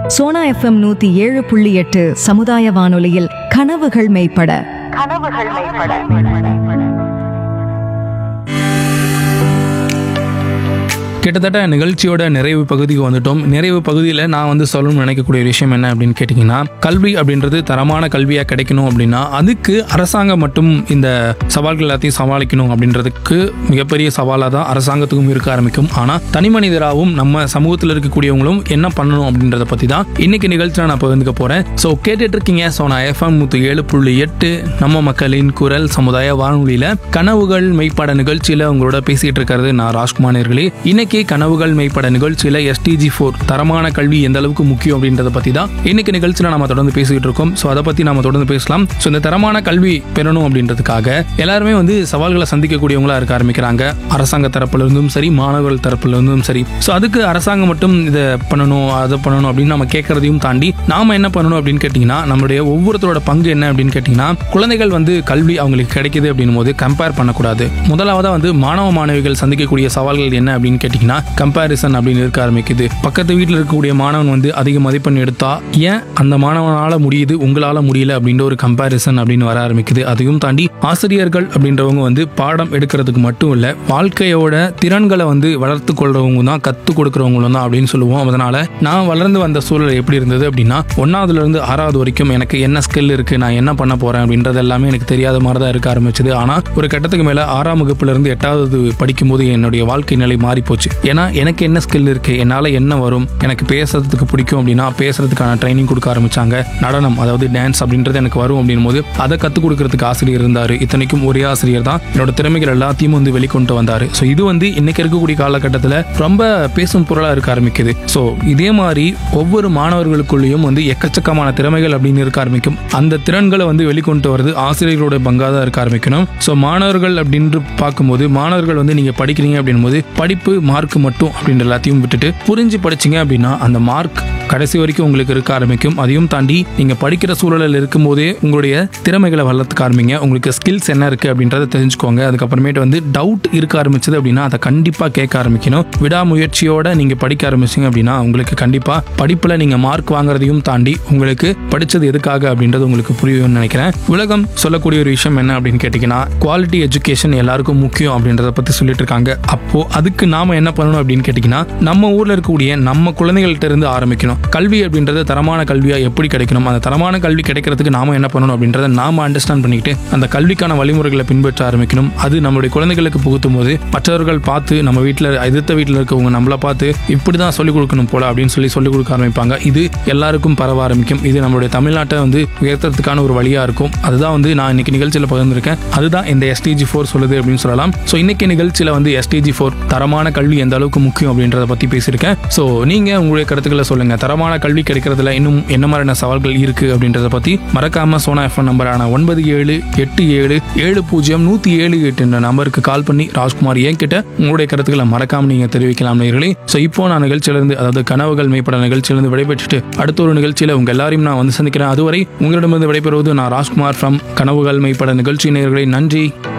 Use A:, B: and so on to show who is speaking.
A: Sona FM நூத்தி ஏழு புள்ளி எட்டு சமுதாய வானொலியில் கனவுகள் மெய்ப்பட
B: கனவுகள் மேம்பட
C: கிட்டத்தட்ட நிகழ்ச்சியோட நிறைவு பகுதிக்கு வந்துட்டோம் நிறைவு பகுதியில் நான் வந்து சொல்லணும்னு நினைக்கக்கூடிய விஷயம் என்ன அப்படின்னு கேட்டிங்கன்னா கல்வி அப்படின்றது தரமான கல்வியாக கிடைக்கணும் அப்படின்னா அதுக்கு அரசாங்கம் மட்டும் இந்த சவால்கள் எல்லாத்தையும் சமாளிக்கணும் அப்படின்றதுக்கு மிகப்பெரிய சவாலாக தான் அரசாங்கத்துக்கும் இருக்க ஆரம்பிக்கும் ஆனால் தனி மனிதராகவும் நம்ம சமூகத்தில் இருக்கக்கூடியவங்களும் என்ன பண்ணணும் அப்படின்றத பற்றி தான் இன்னைக்கு நிகழ்ச்சியில் நான் பகிர்ந்துக்க போகிறேன் ஸோ கேட்டுட்டு இருக்கீங்க ஸோ நான் எஃப்எம் நூற்றி ஏழு புள்ளி எட்டு நம்ம மக்களின் குரல் சமுதாய வானொலியில் கனவுகள் மெய்ப்பட நிகழ்ச்சியில் உங்களோட பேசிட்டு இருக்கிறது நான் ராஜ்குமார் நேர்களே இன்னைக்கு கனவுகள் மெய்ப்பட நிகழ்ச்சியில் எஸ்டிஜி ஃபோர் தரமான கல்வி எந்த அளவுக்கு முக்கியம் அப்படின்றத பற்றி தான் இன்னைக்கு நிகழ்ச்சியில் நம்ம தொடர்ந்து பேசிக்கிட்டு இருக்கோம் ஸோ அதை பற்றி நம்ம தொடர்ந்து பேசலாம் ஸோ இந்த தரமான கல்வி பெறணும் அப்படின்றதுக்காக எல்லாருமே வந்து சவால்களை சந்திக்கக்கூடியவங்களா இருக்க ஆரம்பிக்கிறாங்க அரசாங்க தரப்புல இருந்தும் சரி மாணவர்கள் தரப்புல இருந்தும் சரி ஸோ அதுக்கு அரசாங்கம் மட்டும் இதை பண்ணணும் அதை பண்ணணும் அப்படின்னு நம்ம கேட்கறதையும் தாண்டி நாம என்ன பண்ணணும் அப்படின்னு கேட்டிங்கன்னா நம்மளுடைய ஒவ்வொருத்தரோட பங்கு என்ன அப்படின்னு கேட்டிங்கன்னா குழந்தைகள் வந்து கல்வி அவங்களுக்கு கிடைக்குது அப்படின்னும் போது கம்பேர் பண்ணக்கூடாது முதலாவதா வந்து மாணவ மாணவிகள் சந்திக்கக்கூடிய சவால்கள் என்ன அப்படின்னு கேட்டிங்கன்னா கம்பேரிசன் அப்படின்னு இருக்க ஆரம்பிக்குது பக்கத்து வீட்டில் இருக்கக்கூடிய மாணவன் வந்து அதிக மதிப்பெண் எடுத்தா ஏன் அந்த மாணவனால முடியுது உங்களால முடியல அப்படின்ற ஒரு கம்பேரிசன் அப்படின்னு வர ஆரம்பிக்குது அதையும் தாண்டி ஆசிரியர்கள் அப்படின்றவங்க வந்து பாடம் எடுக்கிறதுக்கு மட்டும் இல்ல வாழ்க்கையோட திறன்களை வந்து வளர்த்து கொள்றவங்க தான் கற்றுக் கொடுக்குறவங்களும் தான் அப்படின்னு சொல்லுவோம் அதனால நான் வளர்ந்து வந்த சூழல் எப்படி இருந்தது அப்படின்னா ஒன்னாவதுல இருந்து ஆறாவது வரைக்கும் எனக்கு என்ன ஸ்கில் இருக்கு நான் என்ன பண்ண போறேன் அப்படின்றது எல்லாமே எனக்கு தெரியாத மாதிரி தான் இருக்க ஆரம்பிச்சது ஆனா ஒரு கட்டத்துக்கு மேல ஆறாம் வகுப்புல இருந்து எட்டாவது படிக்கும்போது என்னுடைய வாழ்க்கை நிலை மாறி போச்சு ஏன்னா எனக்கு என்ன ஸ்கில் இருக்கு என்னால என்ன வரும் எனக்கு பேசுறதுக்கு பிடிக்கும் அப்படின்னா பேசுறதுக்கான ட்ரைனிங் கொடுக்க ஆரம்பிச்சாங்க நடனம் அதாவது டான்ஸ் அப்படின்றது எனக்கு வரும் அப்படின் போது அதை கற்றுக் கொடுக்கறதுக்கு ஆசிரியர் இருந்தார் இத்தனைக்கும் ஒரே ஆசிரியர் தான் என்னோட திறமைகள் எல்லாத்தையும் வந்து வெளிக்கொண்டு வந்தார் ஸோ இது வந்து இன்னைக்கு இருக்கக்கூடிய காலகட்டத்தில் ரொம்ப பேசும் பொருளாக இருக்க ஆரம்பிக்குது ஸோ இதே மாதிரி ஒவ்வொரு மாணவர்களுக்குள்ளேயும் வந்து எக்கச்சக்கமான திறமைகள் அப்படின்னு இருக்க ஆரம்பிக்கும் அந்த திறன்களை வந்து வெளிக்கொண்டு வருது ஆசிரியர்களோட பங்காக தான் இருக்க ஆரம்பிக்கணும் ஸோ மாணவர்கள் அப்படின்னு பார்க்கும்போது மாணவர்கள் வந்து நீங்கள் படிக்கிறீங்க அப்படின் போது படிப்பு மார்க் மட்டும் அப்படின்ற எல்லாத்தையும் விட்டுட்டு புரிஞ்சு படிச்சீங்க அப்படின்னா அந்த மார்க் கடைசி வரைக்கும் உங்களுக்கு இருக்க ஆரம்பிக்கும் அதையும் தாண்டி நீங்க படிக்கிற சூழலில் இருக்கும்போதே உங்களுடைய திறமைகளை வளர்த்துக்க ஆரம்பிங்க உங்களுக்கு ஸ்கில்ஸ் என்ன இருக்கு அப்படின்றத தெரிஞ்சுக்கோங்க அதுக்கப்புறமேட்டு வந்து டவுட் இருக்க ஆரம்பிச்சது அப்படின்னா அதை கண்டிப்பா கேட்க ஆரம்பிக்கணும் விடாமுயற்சியோட நீங்க படிக்க ஆரம்பிச்சீங்க அப்படின்னா உங்களுக்கு கண்டிப்பா படிப்புல நீங்க மார்க் வாங்குறதையும் தாண்டி உங்களுக்கு படிச்சது எதுக்காக அப்படின்றது உங்களுக்கு புரியும்னு நினைக்கிறேன் உலகம் சொல்லக்கூடிய ஒரு விஷயம் என்ன அப்படின்னு கேட்டீங்கன்னா குவாலிட்டி எஜுகேஷன் எல்லாருக்கும் முக்கியம் அப்படின்றத பத்தி சொல்லிட்டு இருக்காங்க அப்போ அதுக்கு நாம என்ன பண்ணணும் அப்படின்னு கேட்டீங்கன்னா நம்ம ஊர்ல இருக்கக்கூடிய நம்ம குழந்தைகள்ட்ட இருந்து ஆரம்பிக்கணும் கல்வி அப்படின்றது தரமான கல்வியா எப்படி கிடைக்கணும் அந்த தரமான கல்வி கிடைக்கிறதுக்கு நாம என்ன பண்ணணும் அப்படின்றத நாம அண்டர்ஸ்டாண்ட் பண்ணிக்கிட்டு அந்த கல்விக்கான வழிமுறைகளை பின்பற்ற ஆரம்பிக்கணும் அது நம்மளுடைய குழந்தைகளுக்கு புகுத்தும் போது மற்றவர்கள் பார்த்து நம்ம வீட்டில் எதிர்த்த வீட்டில் இருக்கவங்க நம்மளை பார்த்து இப்படி தான் சொல்லிக் கொடுக்கணும் போல அப்படின்னு சொல்லி சொல்லிக் கொடுக்க ஆரம்பிப்பாங்க இது எல்லாருக்கும் பரவ ஆரம்பிக்கும் இது நம்மளுடைய தமிழ்நாட்டை வந்து உயர்த்துறதுக்கான ஒரு வழியா இருக்கும் அதுதான் வந்து நான் இன்னைக்கு நிகழ்ச்சியில் பகிர்ந்திருக்கேன் அதுதான் இந்த எஸ்டிஜி ஃபோர் சொல்லுது அப்படின்னு சொல்லலாம் ஸோ இன்னைக்கு நிகழ்ச்சியில் வந்து எஸ்டிஜி ஃபோர் தரமான கல்வி எந்த அளவுக்கு முக்கியம் அப்படின்றத பத்தி பேசியிருக்கேன் ஸோ நீங்க உங்களுடைய கருத்துக்களை சொல்லுங்க தரமான கல்வி கிடைக்கிறதுல இன்னும் என்ன மாதிரியான சவால்கள் இருக்கு அப்படின்றத பத்தி மறக்காம சோனா எஃப்எம் நம்பரான ஒன்பது ஏழு எட்டு ஏழு ஏழு பூஜ்ஜியம் நூத்தி ஏழு எட்டு என்ற நம்பருக்கு கால் பண்ணி ராஜ்குமார் என்கிட்ட உங்களுடைய கருத்துக்களை மறக்காம நீங்க தெரிவிக்கலாம் நேர்களே ஸோ இப்போ நான் நிகழ்ச்சியிலிருந்து அதாவது கனவுகள் மேம்பட நிகழ்ச்சியிலிருந்து விடைபெற்றுட்டு அடுத்த ஒரு நிகழ்ச்சியில உங்க எல்லாரையும் நான் வந்து சந்திக்கிறேன் அதுவரை உங்களிடமிருந்து விடைபெறுவது நான் ராஜ்குமார் ஃப்ரம் கனவுகள் மெய்ப்பட நிகழ்ச்சி நேயர்களே நன்றி